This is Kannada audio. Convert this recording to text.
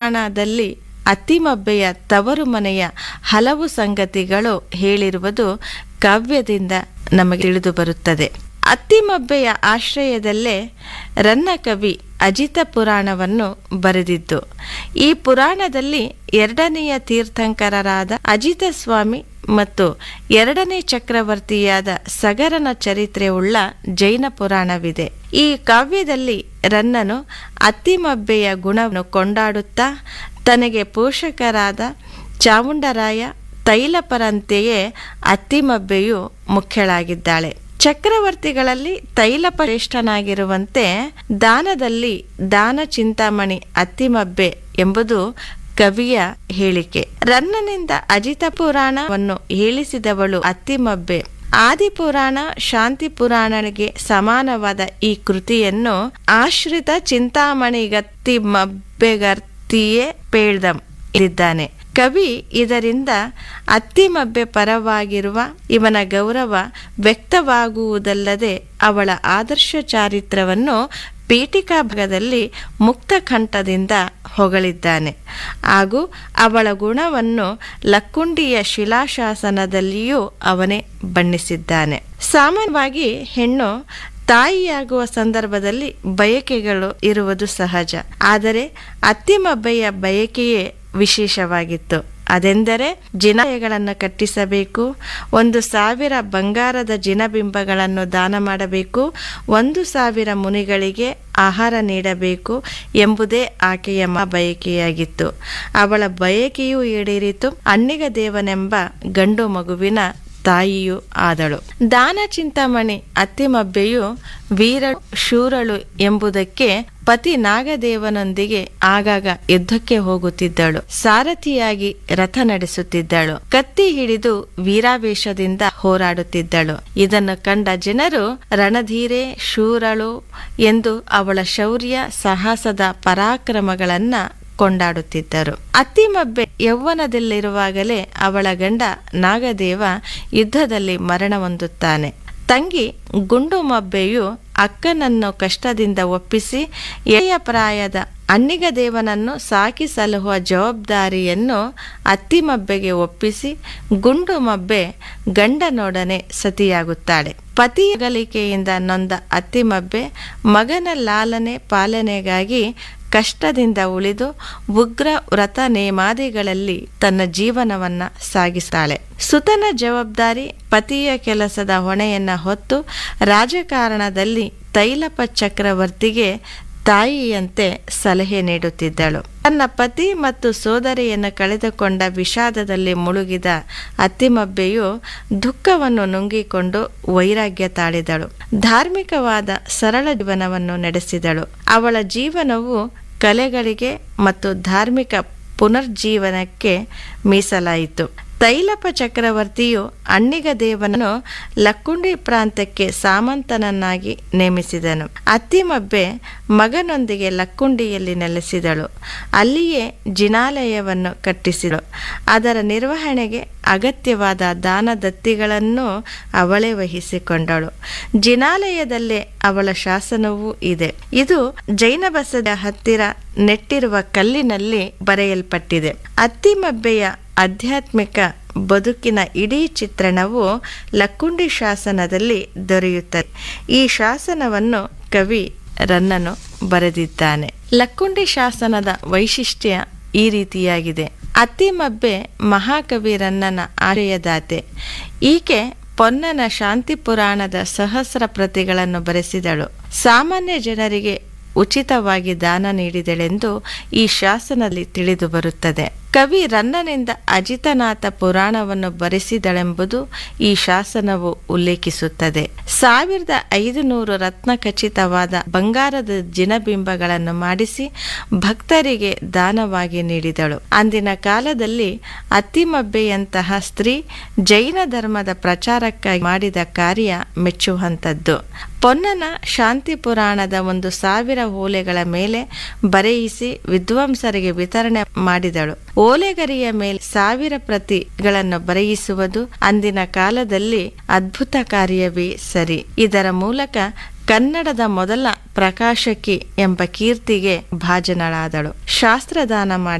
ಪುರಾಣದಲ್ಲಿ ಅತ್ತಿಮಬ್ಬೆಯ ತವರು ಮನೆಯ ಹಲವು ಸಂಗತಿಗಳು ಹೇಳಿರುವುದು ಕಾವ್ಯದಿಂದ ನಮಗೆ ತಿಳಿದು ಬರುತ್ತದೆ ಅತ್ತಿಮಬ್ಬೆಯ ಆಶ್ರಯದಲ್ಲೇ ರನ್ನ ಕವಿ ಅಜಿತ ಪುರಾಣವನ್ನು ಬರೆದಿದ್ದು ಈ ಪುರಾಣದಲ್ಲಿ ಎರಡನೆಯ ತೀರ್ಥಂಕರರಾದ ಅಜಿತ ಸ್ವಾಮಿ ಮತ್ತು ಎರಡನೇ ಚಕ್ರವರ್ತಿಯಾದ ಸಗರನ ಚರಿತ್ರೆಯುಳ್ಳ ಜೈನ ಪುರಾಣವಿದೆ ಈ ಕಾವ್ಯದಲ್ಲಿ ರನ್ನನು ಅತ್ತಿಮಬ್ಬೆಯ ಗುಣವನ್ನು ಕೊಂಡಾಡುತ್ತಾ ತನಗೆ ಪೋಷಕರಾದ ಚಾಮುಂಡರಾಯ ತೈಲಪರಂತೆಯೇ ಅತ್ತಿಮಬ್ಬೆಯು ಮುಖ್ಯಳಾಗಿದ್ದಾಳೆ ಚಕ್ರವರ್ತಿಗಳಲ್ಲಿ ತೈಲಪ ಶ್ರೇಷ್ಠನಾಗಿರುವಂತೆ ದಾನದಲ್ಲಿ ದಾನ ಚಿಂತಾಮಣಿ ಅತ್ತಿಮಬ್ಬೆ ಎಂಬುದು ಕವಿಯ ಹೇಳಿಕೆ ರನ್ನನಿಂದ ಅಜಿತ ಪುರಾಣವನ್ನು ಹೇಳಿಸಿದವಳು ಅತ್ತಿಮಬ್ಬೆ ಆದಿಪುರಾಣ ಶಾಂತಿ ಪುರಾಣಗೆ ಸಮಾನವಾದ ಈ ಕೃತಿಯನ್ನು ಆಶ್ರಿತ ಚಿಂತಾಮಣಿಗತ್ತಿ ಮಬ್ಬೆಗರ್ತಿಯೇ ಪೇಳ್ದಂ ಇದ್ದಾನೆ ಕವಿ ಇದರಿಂದ ಅತ್ತಿಮಬ್ಬೆ ಪರವಾಗಿರುವ ಇವನ ಗೌರವ ವ್ಯಕ್ತವಾಗುವುದಲ್ಲದೆ ಅವಳ ಆದರ್ಶ ಚಾರಿತ್ರವನ್ನು ಪೀಠಿಕಾ ಭಾಗದಲ್ಲಿ ಮುಕ್ತ ಕಂಠದಿಂದ ಹೊಗಳಿದ್ದಾನೆ ಹಾಗೂ ಅವಳ ಗುಣವನ್ನು ಲಕ್ಕುಂಡಿಯ ಶಿಲಾಶಾಸನದಲ್ಲಿಯೂ ಅವನೇ ಬಣ್ಣಿಸಿದ್ದಾನೆ ಸಾಮಾನ್ಯವಾಗಿ ಹೆಣ್ಣು ತಾಯಿಯಾಗುವ ಸಂದರ್ಭದಲ್ಲಿ ಬಯಕೆಗಳು ಇರುವುದು ಸಹಜ ಆದರೆ ಅತ್ತಿಮಬ್ಬೆಯ ಬಯಕೆಯೇ ವಿಶೇಷವಾಗಿತ್ತು ಅದೆಂದರೆ ಜಿನಾಯಗಳನ್ನು ಕಟ್ಟಿಸಬೇಕು ಒಂದು ಸಾವಿರ ಬಂಗಾರದ ಜಿನಬಿಂಬಗಳನ್ನು ದಾನ ಮಾಡಬೇಕು ಒಂದು ಸಾವಿರ ಮುನಿಗಳಿಗೆ ಆಹಾರ ನೀಡಬೇಕು ಎಂಬುದೇ ಆಕೆಯ ಮ ಬಯಕೆಯಾಗಿತ್ತು ಅವಳ ಬಯಕೆಯೂ ಈಡೇರಿತು ಅಣ್ಣಿಗ ದೇವನೆಂಬ ಗಂಡು ಮಗುವಿನ ತಾಯಿಯೂ ಆದಳು ದಾನ ಚಿಂತಾಮಣಿ ಅತ್ತಿಮಬ್ಬೆಯು ವೀರಳು ಶೂರಳು ಎಂಬುದಕ್ಕೆ ಪತಿ ನಾಗದೇವನೊಂದಿಗೆ ಆಗಾಗ ಯುದ್ಧಕ್ಕೆ ಹೋಗುತ್ತಿದ್ದಳು ಸಾರಥಿಯಾಗಿ ರಥ ನಡೆಸುತ್ತಿದ್ದಳು ಕತ್ತಿ ಹಿಡಿದು ವೀರಾವೇಶದಿಂದ ಹೋರಾಡುತ್ತಿದ್ದಳು ಇದನ್ನು ಕಂಡ ಜನರು ರಣಧೀರೆ ಶೂರಳು ಎಂದು ಅವಳ ಶೌರ್ಯ ಸಾಹಸದ ಪರಾಕ್ರಮಗಳನ್ನ ಕೊಂಡಾಡುತ್ತಿದ್ದರು ಅತ್ತಿಮಬ್ಬೆ ಯೌವನದಲ್ಲಿರುವಾಗಲೇ ಅವಳ ಗಂಡ ನಾಗದೇವ ಯುದ್ಧದಲ್ಲಿ ಮರಣ ಹೊಂದುತ್ತಾನೆ ತಂಗಿ ಗುಂಡುಮಬ್ಬೆಯು ಅಕ್ಕನನ್ನು ಕಷ್ಟದಿಂದ ಒಪ್ಪಿಸಿ ಎಳೆಯ ಪ್ರಾಯದ ಅನ್ನಿಗ ದೇವನನ್ನು ಸಾಕಿ ಸಲಹುವ ಜವಾಬ್ದಾರಿಯನ್ನು ಅತ್ತಿಮಬ್ಬೆಗೆ ಒಪ್ಪಿಸಿ ಗುಂಡುಮಬ್ಬೆ ಗಂಡನೊಡನೆ ಸತಿಯಾಗುತ್ತಾಳೆ ಪತಿ ಅಗಲಿಕೆಯಿಂದ ನೊಂದ ಅತ್ತಿಮಬ್ಬೆ ಮಗನ ಲಾಲನೆ ಪಾಲನೆಗಾಗಿ ಕಷ್ಟದಿಂದ ಉಳಿದು ಉಗ್ರ ವ್ರತ ನೇಮಾದಿಗಳಲ್ಲಿ ತನ್ನ ಜೀವನವನ್ನ ಸಾಗಿಸ್ತಾಳೆ ಸುತನ ಜವಾಬ್ದಾರಿ ಪತಿಯ ಕೆಲಸದ ಹೊಣೆಯನ್ನ ಹೊತ್ತು ರಾಜಕಾರಣದಲ್ಲಿ ತೈಲಪ ಚಕ್ರವರ್ತಿಗೆ ತಾಯಿಯಂತೆ ಸಲಹೆ ನೀಡುತ್ತಿದ್ದಳು ತನ್ನ ಪತಿ ಮತ್ತು ಸೋದರಿಯನ್ನು ಕಳೆದುಕೊಂಡ ವಿಷಾದದಲ್ಲಿ ಮುಳುಗಿದ ಅತ್ತಿಮಬ್ಬೆಯು ದುಃಖವನ್ನು ನುಂಗಿಕೊಂಡು ವೈರಾಗ್ಯ ತಾಳಿದಳು ಧಾರ್ಮಿಕವಾದ ಸರಳ ಜೀವನವನ್ನು ನಡೆಸಿದಳು ಅವಳ ಜೀವನವು ಕಲೆಗಳಿಗೆ ಮತ್ತು ಧಾರ್ಮಿಕ ಪುನರ್ಜೀವನಕ್ಕೆ ಮೀಸಲಾಯಿತು ತೈಲಪ ಚಕ್ರವರ್ತಿಯು ಅಣ್ಣಿಗ ದೇವನನ್ನು ಲಕ್ಕುಂಡಿ ಪ್ರಾಂತ್ಯಕ್ಕೆ ಸಾಮಂತನನ್ನಾಗಿ ನೇಮಿಸಿದನು ಅತ್ತಿಮಬ್ಬೆ ಮಗನೊಂದಿಗೆ ಲಕ್ಕುಂಡಿಯಲ್ಲಿ ನೆಲೆಸಿದಳು ಅಲ್ಲಿಯೇ ಜಿನಾಲಯವನ್ನು ಕಟ್ಟಿಸಿದಳು ಅದರ ನಿರ್ವಹಣೆಗೆ ಅಗತ್ಯವಾದ ದಾನ ದತ್ತಿಗಳನ್ನು ಅವಳೇ ವಹಿಸಿಕೊಂಡಳು ಜಿನಾಲಯದಲ್ಲೇ ಅವಳ ಶಾಸನವೂ ಇದೆ ಇದು ಜೈನ ಬಸದ ಹತ್ತಿರ ನೆಟ್ಟಿರುವ ಕಲ್ಲಿನಲ್ಲಿ ಬರೆಯಲ್ಪಟ್ಟಿದೆ ಅತ್ತಿಮಬ್ಬೆಯ ಆಧ್ಯಾತ್ಮಿಕ ಬದುಕಿನ ಇಡೀ ಚಿತ್ರಣವು ಲಕ್ಕುಂಡಿ ಶಾಸನದಲ್ಲಿ ದೊರೆಯುತ್ತದೆ ಈ ಶಾಸನವನ್ನು ಕವಿ ರನ್ನನು ಬರೆದಿದ್ದಾನೆ ಲಕ್ಕುಂಡಿ ಶಾಸನದ ವೈಶಿಷ್ಟ್ಯ ಈ ರೀತಿಯಾಗಿದೆ ಅತ್ತಿಮಬ್ಬೆ ಮಹಾಕವಿ ರನ್ನನ ಆಶಯದಾತೆ ಈಕೆ ಪೊನ್ನನ ಶಾಂತಿ ಪುರಾಣದ ಸಹಸ್ರ ಪ್ರತಿಗಳನ್ನು ಬರೆಸಿದಳು ಸಾಮಾನ್ಯ ಜನರಿಗೆ ಉಚಿತವಾಗಿ ದಾನ ನೀಡಿದಳೆಂದು ಈ ಶಾಸನದಲ್ಲಿ ತಿಳಿದು ಬರುತ್ತದೆ ಕವಿ ರನ್ನನಿಂದ ಅಜಿತನಾಥ ಪುರಾಣವನ್ನು ಬರೆಸಿದಳೆಂಬುದು ಈ ಶಾಸನವು ಉಲ್ಲೇಖಿಸುತ್ತದೆ ಸಾವಿರದ ಐದು ನೂರು ರತ್ನ ಖಚಿತವಾದ ಬಂಗಾರದ ಜಿನಬಿಂಬಗಳನ್ನು ಮಾಡಿಸಿ ಭಕ್ತರಿಗೆ ದಾನವಾಗಿ ನೀಡಿದಳು ಅಂದಿನ ಕಾಲದಲ್ಲಿ ಅತ್ತಿಮಬ್ಬೆಯಂತಹ ಸ್ತ್ರೀ ಜೈನ ಧರ್ಮದ ಪ್ರಚಾರಕ್ಕಾಗಿ ಮಾಡಿದ ಕಾರ್ಯ ಮೆಚ್ಚುವಂಥದ್ದು ಪೊನ್ನನ ಶಾಂತಿ ಪುರಾಣದ ಒಂದು ಸಾವಿರ ಓಲೆಗಳ ಮೇಲೆ ಬರೆಯಿಸಿ ವಿದ್ವಾಂಸರಿಗೆ ವಿತರಣೆ ಮಾಡಿದಳು ಓಲೆಗರಿಯ ಮೇಲೆ ಸಾವಿರ ಪ್ರತಿಗಳನ್ನು ಬರೆಯಿಸುವುದು ಅಂದಿನ ಕಾಲದಲ್ಲಿ ಅದ್ಭುತ ಕಾರ್ಯವೇ ಸರಿ ಇದರ ಮೂಲಕ ಕನ್ನಡದ ಮೊದಲ ಪ್ರಕಾಶಕಿ ಎಂಬ ಕೀರ್ತಿಗೆ ಭಾಜನಳಾದಳು ಶಾಸ್ತ್ರದಾನ ಮಾಡಿ